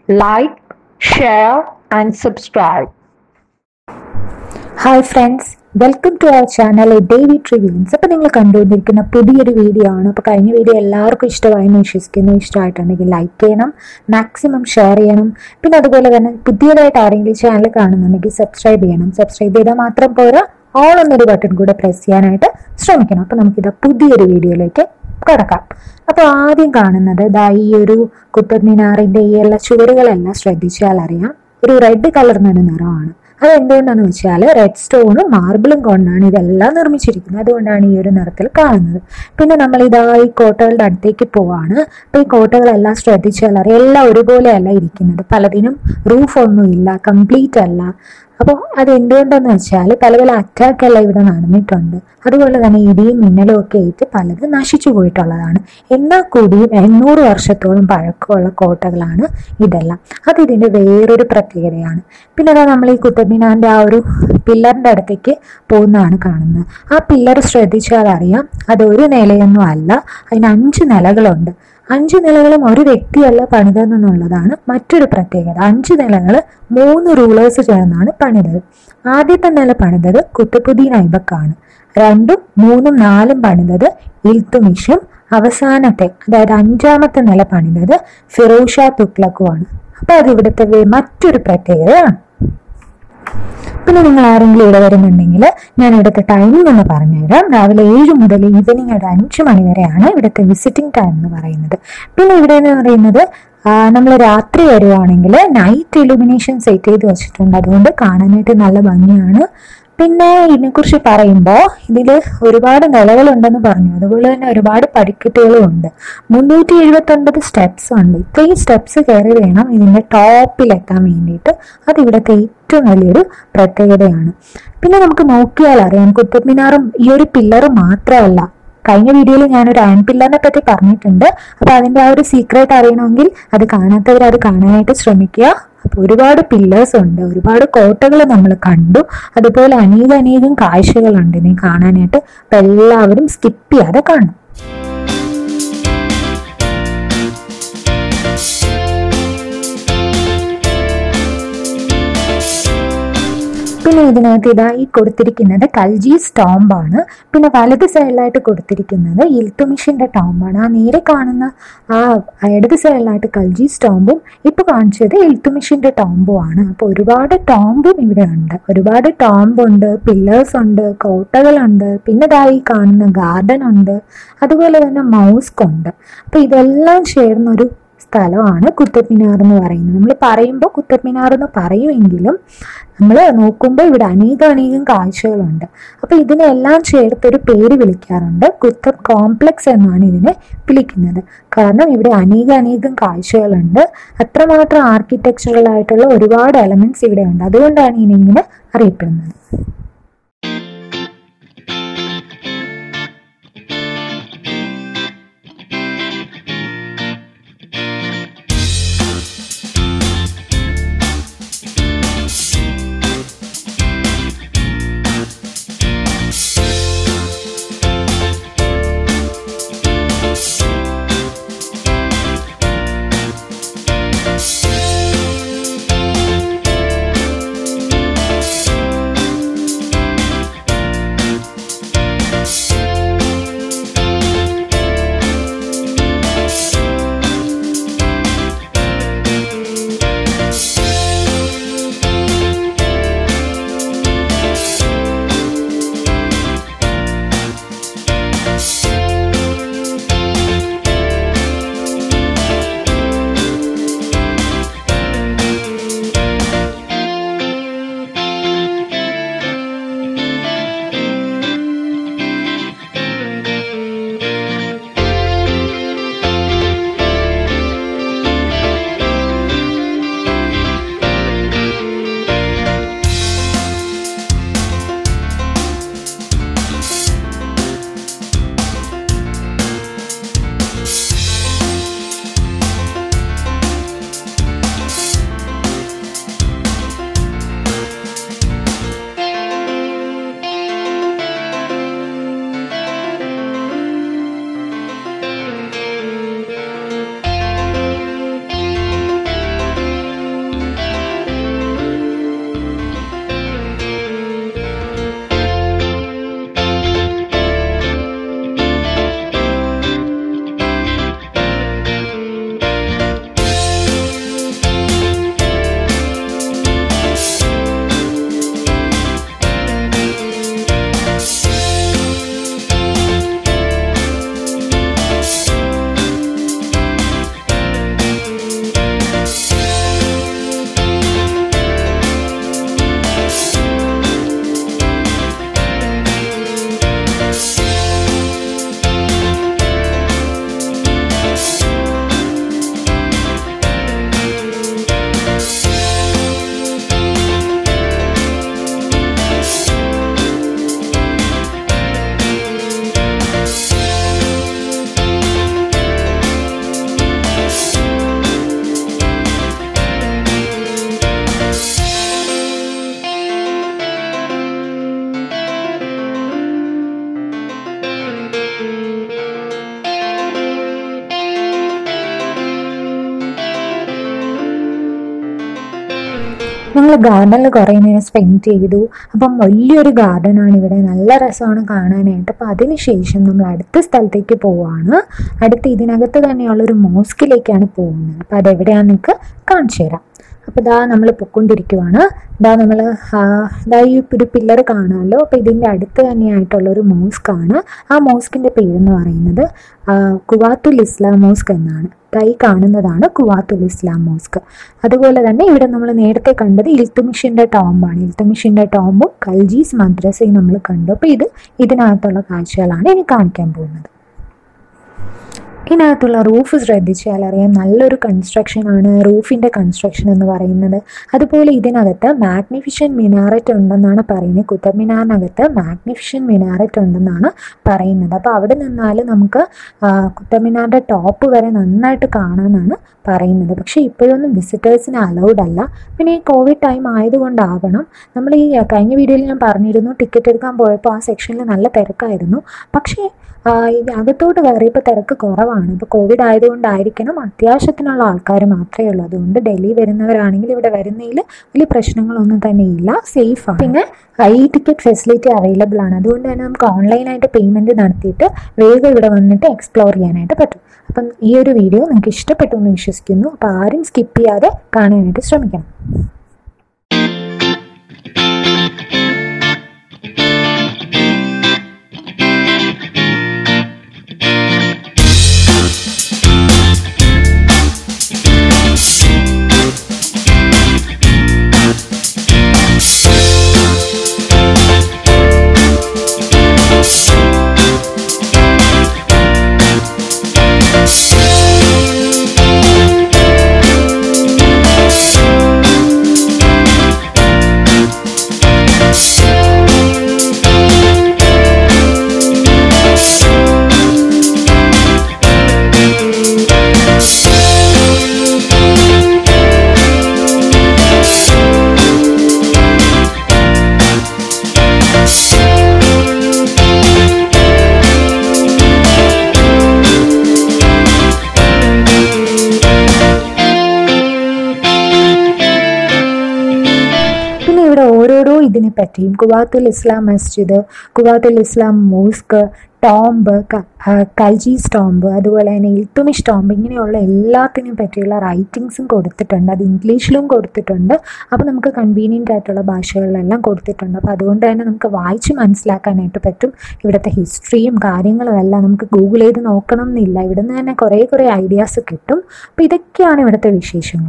like, share, and subscribe. Hi friends welcome to our channel David reviews അപ്പോൾ നിങ്ങൾ കണ്ടുകൊണ്ടിരിക്കുന്ന പുതിയൊരു വീഡിയോ ആണ് അപ്പോൾ കഴിഞ്ഞ വീഡിയോ എല്ലാവർക്കും ഇഷ്ടമായി എന്ന് വിശ്വസിക്കുന്നു ഇഷ്ടമായിട്ടുണ്ടെങ്കിൽ ലൈക്ക് ചെയ്യണം മാക്സിമം ഷെയർ ചെയ്യണം പിന്നെ അതുപോലെ തന്നെ പുതിയതായിട്ട് ആരെങ്കിലും ഈ ചാനൽ കാണുന്നുണ്ടെങ്കിൽ സബ്സ്ക്രൈബ് ചെയ്യണം സബ്സ്ക്രൈബ് ചെയ്താൽ മാത്രം പോരാ ഓൾ എന്നൊരു ബട്ടൺ കൂടെ പ്രസ് ചെയ്യാനായിട്ട് ശ്രമിക്കണം അപ്പോൾ നമുക്കിത് പുതിയൊരു വീഡിയോയിലേക്ക് കിടക്കാം അപ്പോൾ ആദ്യം കാണുന്നത് ദാ ഈ ഒരു കുത്തബ് മിനാറിന്റെ ഈ എല്ലാ ചുവരുകളെല്ലാം ശ്രദ്ധിച്ചാൽ അറിയാം ഒരു റെഡ് കളർന്നൊരു നിറമാണ് അത് എന്തുകൊണ്ടാന്ന് വെച്ചാൽ റെഡ് സ്റ്റോണും മാർബിളും കൊണ്ടാണ് ഇതെല്ലാം നിർമ്മിച്ചിരിക്കുന്നത് അതുകൊണ്ടാണ് ഈ ഒരു നിറത്തിൽ കാണുന്നത് പിന്നെ നമ്മൾ ഇതാ ഈ കോട്ടകളുടെ അടുത്തേക്ക് പോവാണ് അപ്പൊ ഈ കോട്ടകളെല്ലാം ശ്രദ്ധിച്ചാൽ അറിയാം എല്ലാം ഒരുപോലെയല്ല ഇരിക്കുന്നത് പലതിനും റൂഫ് ഒന്നും ഇല്ല കംപ്ലീറ്റ് അല്ല അപ്പോൾ അത് എന്തുകൊണ്ടെന്ന് വെച്ചാൽ പല പല അറ്റാക്ക് എല്ലാം ഇവിടെ നടന്നിട്ടുണ്ട് അതുപോലെ തന്നെ ഇടിയും മിന്നലും ഒക്കെ ഏറ്റ് പലത് നശിച്ചു പോയിട്ടുള്ളതാണ് എന്നാൽ കൂടിയും എണ്ണൂറ് വർഷത്തോളം പഴക്കമുള്ള കോട്ടകളാണ് ഇതെല്ലാം അത് ഇതിന്റെ വേറൊരു പ്രത്യേകതയാണ് പിന്നെ അതാ നമ്മൾ ഈ കുത്തബിനാന്റെ ആ ഒരു പില്ലറിന്റെ അടുത്തേക്ക് പോകുന്നതാണ് കാണുന്നത് ആ പില്ലർ ശ്രദ്ധിച്ചാൽ അറിയാം അത് ഒരു നിലയൊന്നും അല്ല അതിന് അഞ്ച് നിലകളുണ്ട് അഞ്ച് നിലകളും ഒരു വ്യക്തിയല്ല പണിതെന്നുള്ളതാണ് മറ്റൊരു പ്രത്യേകത അഞ്ച് നിലകൾ മൂന്ന് റൂളേഴ്സ് ചേർന്നാണ് പണിതത് ആദ്യത്തെ നില പണിതത് കുത്തബുദ്ദീൻ ഐബക്കാണ് രണ്ടും മൂന്നും നാലും പണിതത് ഇൽത്തുമിഷും അവസാനത്തെ അതായത് അഞ്ചാമത്തെ നില പണിതത് ഫിറോഷ തുക്ലക്കുമാണ് അപ്പൊ അത് ഇവിടുത്തെ വേ- മറ്റൊരു പ്രത്യേകതയാണ് പിന്നെ നിങ്ങൾ ആരെങ്കിലും ഇവിടെ വരുന്നുണ്ടെങ്കിൽ ഞാൻ ഇവിടുത്തെ ടൈമിംഗ് ഒന്ന് പറഞ്ഞുതരാം രാവിലെ ഏഴ് മുതൽ ഈവനിങ് ഒരു അഞ്ച് മണി വരെയാണ് ഇവിടുത്തെ വിസിറ്റിംഗ് ടൈം എന്ന് പറയുന്നത് പിന്നെ ഇവിടെ എന്ന് പറയുന്നത് നമ്മൾ രാത്രി വരുവാണെങ്കിൽ നൈറ്റ് ഇലുമിനേഷൻ സെറ്റ് ചെയ്ത് വെച്ചിട്ടുണ്ട് അതുകൊണ്ട് കാണാനായിട്ട് നല്ല ഭംഗിയാണ് പിന്നെ ഇതിനെക്കുറിച്ച് പറയുമ്പോൾ ഇതിൽ ഒരുപാട് നിലകളുണ്ടെന്ന് പറഞ്ഞു അതുപോലെ തന്നെ ഒരുപാട് പടിക്കെട്ടുകളും ഉണ്ട് മുന്നൂറ്റി എഴുപത്തി ഒൻപത് സ്റ്റെപ്സ് ഉണ്ട് ഇത്രയും സ്റ്റെപ്സ് കയറി വേണം ഇതിന്റെ ടോപ്പിൽ എത്താൻ വേണ്ടിയിട്ട് അത് ഇവിടുത്തെ ഏറ്റവും വലിയൊരു പ്രത്യേകതയാണ് പിന്നെ നമുക്ക് നോക്കിയാൽ അറിയാം കുത്തബ് മിനാറും ഈ ഒരു പില്ലറും മാത്രമല്ല കഴിഞ്ഞ വീഡിയോയിൽ ഞാനൊരു അയൺ പില്ലറിനെ പറ്റി പറഞ്ഞിട്ടുണ്ട് അപ്പൊ അതിന്റെ ആ ഒരു സീക്രട്ട് അറിയണമെങ്കിൽ അത് കാണാത്തവർ അത് കാണാനായിട്ട് ശ്രമിക്കുക അപ്പൊ ഒരുപാട് പില്ലേഴ്സ് ഉണ്ട് ഒരുപാട് കോട്ടകൾ നമ്മൾ കണ്ടു അതുപോലെ അനേകം അനേകം കാഴ്ചകളുണ്ട് നീ കാണാനായിട്ട് അപ്പൊ എല്ലാവരും സ്കിപ്പ് ചെയ്യാതെ കാണും പിന്നെ ഇതിനകത്ത് ഇതാ ഈ കൊടുത്തിരിക്കുന്നത് കൽജി ടോംബാണ് പിന്നെ വലത് സൈഡിലായിട്ട് കൊടുത്തിരിക്കുന്നത് ഇൽത്തുമിഷിന്റെ ടോംബാണ് ആ നേരെ കാണുന്ന ആ ഇടത് സൈഡിലായിട്ട് കൽജി ടോംബും ഇപ്പൊ കാണിച്ചത് ഇൽത്തുമിഷിന്റെ ടോംബും ആണ് അപ്പൊ ഒരുപാട് ടോംബും ഇവിടെ ഉണ്ട് ഒരുപാട് ടോംബ് ഉണ്ട് പില്ലേഴ്സ് ഉണ്ട് കോട്ടകളുണ്ട് പിന്നെ ഇതാ ഈ കാണുന്ന ഗാർഡൻ ഉണ്ട് അതുപോലെ തന്നെ മൗസ്ക് ഉണ്ട് അപ്പൊ ഇതെല്ലാം ചേർന്നൊരു സ്ഥലമാണ് കുത്തബ് മിനാർ എന്ന് പറയുന്നത് നമ്മൾ പറയുമ്പോൾ കുത്തബ് മിനാർ എന്ന് പറയുമെങ്കിലും നമ്മൾ നോക്കുമ്പോൾ ഇവിടെ അനേകം അനേകം കാഴ്ചകളുണ്ട് അപ്പൊ ഇതിനെല്ലാം ചേർത്തൊരു പേര് വിളിക്കാറുണ്ട് കുത്തബ് കോംപ്ലക്സ് എന്നാണ് ഇതിനെ വിളിക്കുന്നത് കാരണം ഇവിടെ അനേകം അനേകം കാഴ്ചകളുണ്ട് അത്രമാത്രം ആർക്കിടെക്ചറൽ ആയിട്ടുള്ള ഒരുപാട് എലമെന്റ്സ് ഇവിടെ ഉണ്ട് അതുകൊണ്ടാണ് ഇതിനിങ്ങനെ അറിയപ്പെടുന്നത് ഞങ്ങൾ ഗാർഡനിൽ കുറേ നേരം സ്പെൻഡ് ചെയ്തു അപ്പം വലിയൊരു ഗാർഡനാണ് ഇവിടെ നല്ല രസമാണ് കാണാനായിട്ട് അപ്പം അതിനുശേഷം നമ്മൾ അടുത്ത സ്ഥലത്തേക്ക് പോവാണ് അടുത്ത് ഇതിനകത്ത് തന്നെയുള്ളൊരു മോസ്കിലേക്കാണ് പോകുന്നത് അപ്പം അതെവിടെയാണെന്ന് നിങ്ങൾക്ക് കാണിച്ചു തരാം അപ്പോൾ ഇതാ നമ്മൾ പൊക്കൊണ്ടിരിക്കുവാണ് ഇതാ നമ്മൾ ഇതാ ഈ ഒരു പില്ലർ കാണാമല്ലോ അപ്പോൾ ഇതിൻ്റെ അടുത്ത് തന്നെയായിട്ടുള്ള ഒരു മോസ്ക് ആണ് ആ മോസ്കിൻ്റെ പേരെന്ന് പറയുന്നത് ആ, കുവാത്തുൽ ഇസ്ലാം മോസ്ക് എന്നാണ് ദാ ഈ കാണുന്നതാണ് കുവാത്തുൽ ഇസ്ലാം മോസ്ക് അതുപോലെ തന്നെ ഇവിടെ നമ്മൾ നേരത്തെ കണ്ടത് ഇൽത്തുമിഷിൻ്റെ ടോംബാണ് ഇൽത്തുമിഷിൻ്റെ ടോംബും കൽജീസ് മദ്രസയും നമ്മൾ കണ്ടു അപ്പോൾ ഇത് ഇതിനകത്തുള്ള കാഴ്ചകളാണ് ഇനി കാണിക്കാൻ പോകുന്നത് ഇതിനകത്തുള്ള റൂഫ് ശ്രദ്ധിച്ചാൽ അറിയാം നല്ലൊരു കൺസ്ട്രക്ഷൻ ആണ് റൂഫിൻ്റെ കൺസ്ട്രക്ഷൻ എന്ന് പറയുന്നത് അതുപോലെ ഇതിനകത്ത് മാഗ്നിഫിഷ്യൻ മിനാററ്റ് ഉണ്ടെന്നാണ് പറയുന്നത് കുത്തബ് മിനാറിനകത്ത് മാഗ്നിഫിഷ്യൻ മിനാററ്റ് ഉണ്ടെന്നാണ് പറയുന്നത് അപ്പോൾ അവിടെ നിന്നാൽ നമുക്ക് ആ, കുത്തബ് മിനാറിൻ്റെ ടോപ്പ് വരെ നന്നായിട്ട് കാണാമെന്നാണ് പറയുന്നത് പക്ഷേ ഇപ്പോഴൊന്നും വിസിറ്റേഴ്സിന് അലൗഡ് അല്ല പിന്നെ ഈ കോവിഡ് ടൈം ആയതുകൊണ്ടാകണം നമ്മൾ ഈ കഴിഞ്ഞ വീഡിയോയിൽ ഞാൻ പറഞ്ഞിരുന്നു ടിക്കറ്റ് എടുക്കാൻ പോയപ്പോൾ ആ സെക്ഷനിൽ നല്ല തിരക്കായിരുന്നു പക്ഷേ ആ, ഈ അകത്തോട്ട് കയറിയപ്പോൾ തിരക്ക് കുറവാണ് ഇപ്പോൾ കോവിഡ് ആയതുകൊണ്ടായിരിക്കണം അത്യാവശ്യത്തിനുള്ള ആൾക്കാർ മാത്രമേ ഉള്ളൂ അതുകൊണ്ട് ഡൽഹി വരുന്നവരാണെങ്കിൽ ഇവിടെ വരുന്നതിൽ വലിയ പ്രശ്നങ്ങളൊന്നും തന്നെ ഇല്ല സേഫാണ് പിന്നെ ഈ ടിക്കറ്റ് ഫെസിലിറ്റി അവൈലബിൾ ആണ് അതുകൊണ്ട് തന്നെ നമുക്ക് ഓൺലൈനായിട്ട് പേയ്മെൻറ്റ് നടത്തിയിട്ട് വേഗം ഇവിടെ വന്നിട്ട് എക്സ്പ്ലോർ ചെയ്യാനായിട്ട് പറ്റും അപ്പം ഈ ഒരു വീഡിയോ നിങ്ങൾക്ക് ഇഷ്ടപ്പെട്ടു എന്ന് വിശ്വസിക്കുന്നു അപ്പോൾ ആരും സ്കിപ്പ് ചെയ്യാതെ കാണാനായിട്ട് ശ്രമിക്കണം പിന്നെ ഇവിടെ ഓരോരോ ഇതിനെ പറ്റിയും കുവാത്തുൽ ഇസ്ലാം മസ്ജിദ് കുവാത്തുൽ ഇസ്ലാം മോസ്ക് ടോംബ് ക- ആ, കൽജീസ് ടോംബ് അതുപോലെ തന്നെ ഇൽത്തുമിഷ് ടോംബ് ഇങ്ങനെയുള്ള എല്ലാത്തിനും പറ്റിയുള്ള റൈറ്റിങ്സും കൊടുത്തിട്ടുണ്ട് അത് ഇംഗ്ലീഷിലും കൊടുത്തിട്ടുണ്ട് അപ്പോൾ നമുക്ക് കൺവീനിയൻ്റ് ആയിട്ടുള്ള ഭാഷകളിലെല്ലാം കൊടുത്തിട്ടുണ്ട് അപ്പോൾ അതുകൊണ്ട് തന്നെ നമുക്ക് വായിച്ച് മനസ്സിലാക്കാനായിട്ട് പറ്റും ഇവിടുത്തെ ഹിസ്റ്ററിയും കാര്യങ്ങളും എല്ലാം നമുക്ക് ഗൂഗിൾ ചെയ്ത് നോക്കണം എന്നില്ല ഇവിടുന്ന് തന്നെ കുറേ കുറേ ഐഡിയാസ് കിട്ടും അപ്പോൾ ഇതൊക്കെയാണ് ഇവിടുത്തെ വിശേഷങ്ങൾ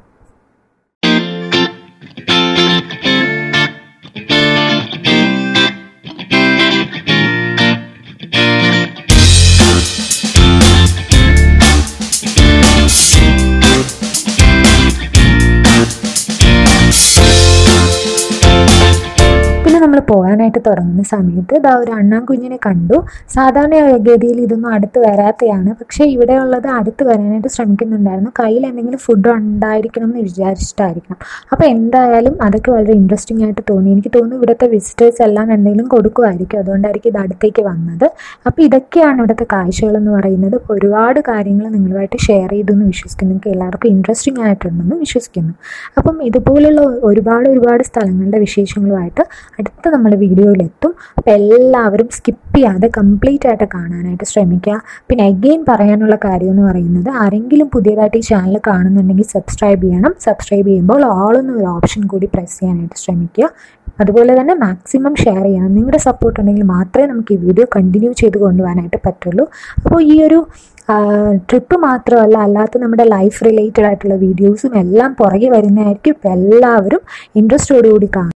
പിന്നെ നമ്മൾ പോകാനായിട്ട് തുടങ്ങുന്ന സമയത്ത് ഇതാ ഒരു അണ്ണാൻകുഞ്ഞിനെ കണ്ടു സാധാരണ ഗതിയിൽ ഇതൊന്നും അടുത്ത് വരാത്തതാണ് പക്ഷേ ഇവിടെ ഉള്ളത് അടുത്ത് വരാനായിട്ട് ശ്രമിക്കുന്നുണ്ടായിരുന്നു കയ്യിൽ എന്തെങ്കിലും ഫുഡ് ഉണ്ടായിരിക്കണം എന്ന് വിചാരിച്ചിട്ടായിരിക്കണം അപ്പോൾ എന്തായാലും അതൊക്കെ വളരെ ഇൻട്രസ്റ്റിംഗ് ആയിട്ട് തോന്നി എനിക്ക് തോന്നുന്നു ഇവിടുത്തെ വിസിറ്റേഴ്സ് എല്ലാം എന്തെങ്കിലും കൊടുക്കുമായിരിക്കും അതുകൊണ്ടായിരിക്കും ഇത് അടുത്തേക്ക് വന്നത് അപ്പോൾ ഇതൊക്കെയാണ് ഇവിടുത്തെ കാഴ്ചകൾ എന്ന് പറയുന്നത് അപ്പോൾ ഒരുപാട് കാര്യങ്ങൾ നിങ്ങളുമായിട്ട് ഷെയർ ചെയ്തു എന്ന് വിശ്വസിക്കുന്നു നിങ്ങൾക്ക് എല്ലാവർക്കും ഇൻട്രസ്റ്റിംഗ് ആയിട്ടുണ്ടെന്ന് വിശ്വസിക്കുന്നു അപ്പം ഇതുപോലുള്ള ഒരുപാട് ഒരുപാട് സ്ഥലങ്ങളുടെ വിശേഷങ്ങളുമായിട്ട് അടുത്ത നമ്മൾ വീഡിയോയിലെത്തും അപ്പോൾ എല്ലാവരും സ്കിപ്പ് ചെയ്യാതെ കംപ്ലീറ്റ് ആയിട്ട് കാണാനായിട്ട് ശ്രമിക്കുക പിന്നെ അഗെയിൻ പറയാനുള്ള കാര്യം എന്ന് പറയുന്നത് ആരെങ്കിലും പുതിയതായിട്ട് ഈ ചാനൽ കാണുന്നുണ്ടെങ്കിൽ സബ്സ്ക്രൈബ് ചെയ്യണം സബ്സ്ക്രൈബ് ചെയ്യുമ്പോൾ ഓൾ എന്നൊരു ഓപ്ഷൻ കൂടി പ്രസ് ചെയ്യാനായിട്ട് ശ്രമിക്കുക അതുപോലെ തന്നെ മാക്സിമം ഷെയർ ചെയ്യണം നിങ്ങളുടെ സപ്പോർട്ട് ഉണ്ടെങ്കിൽ മാത്രമേ നമുക്ക് ഈ വീഡിയോ കണ്ടിന്യൂ ചെയ്ത് കൊണ്ടുപോകാനായിട്ട് പറ്റുള്ളൂ അപ്പോൾ ഈ ഒരു ട്രിപ്പ് മാത്രമല്ല അല്ലാത്ത നമ്മുടെ ലൈഫ് റിലേറ്റഡ് ആയിട്ടുള്ള വീഡിയോസും എല്ലാം പുറകെ വരുന്നതായിരിക്കും ഇപ്പോൾ എല്ലാവരും ഇൻട്രസ്റ്റോടുകൂടി കാണും